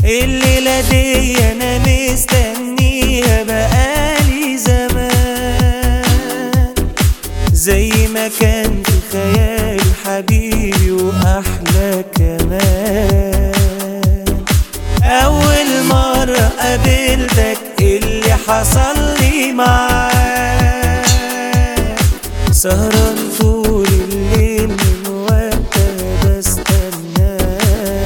الليلة دي أنا مستنيها بقالي زمان زي ما كان في خيالي حبيبي وأحلى كمان أول مرة قابلتك اللي حصل لي معاك سهران طول الليل من وقتها بستناك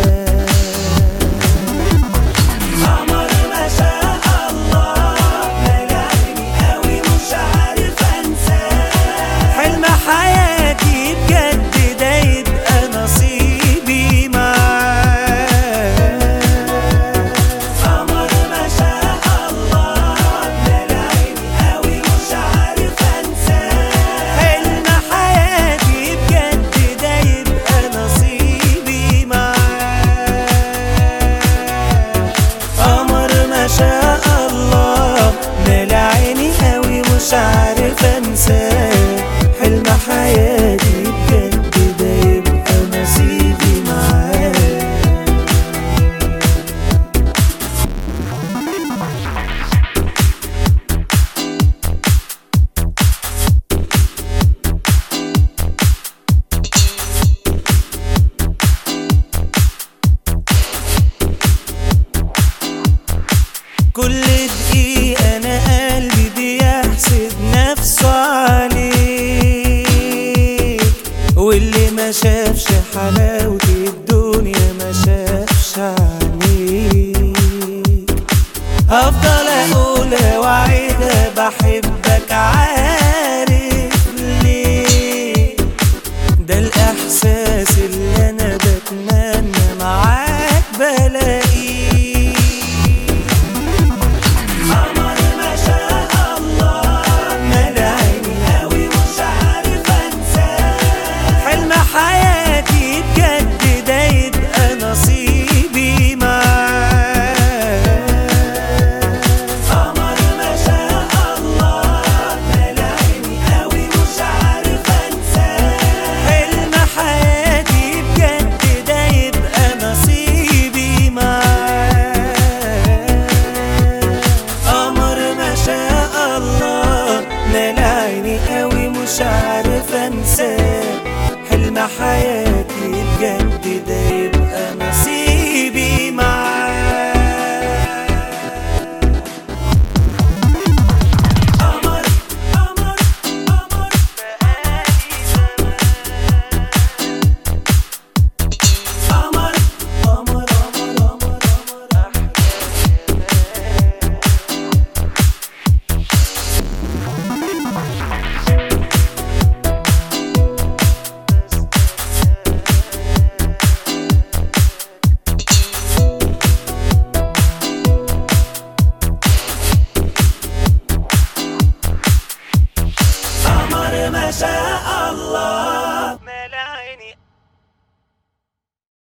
قمر ما شاء الله ملعني قوي مش عارف انساه حلم حياتي بجد ده يبقى نصيبي معاه قمر ما شاء الله ملعني قوي مش عارف انساه حلم حياتي بجد ده يبقى نصيبي معاه قمر ما شاء الله مال عيني قوي مش عارف انساه حلم حياتي بجد ده يبقى نصيبي معاه كل دقيقة أنا قلبي بيحسد نفسه عليك واللي ما شافش حلاوة الدنيا ما شافش عليك هفضل أقولها وأعيدها بحبك عارف ليه ده الإحساس اللي أنا بتمنى معاك بلاقيه قمر ما شاء الله مال عيني قوي مش عارف انساه حلم حياتي بجد ده يبقى نصيبي معاه قمر ما شاء الله مال عيني قوي مش عارف انساه حلم حياتي بجد ده يبقى نصيبي معاه قمر ما شاء الله مال عيني قوي مش عارف انساه حلم حياتي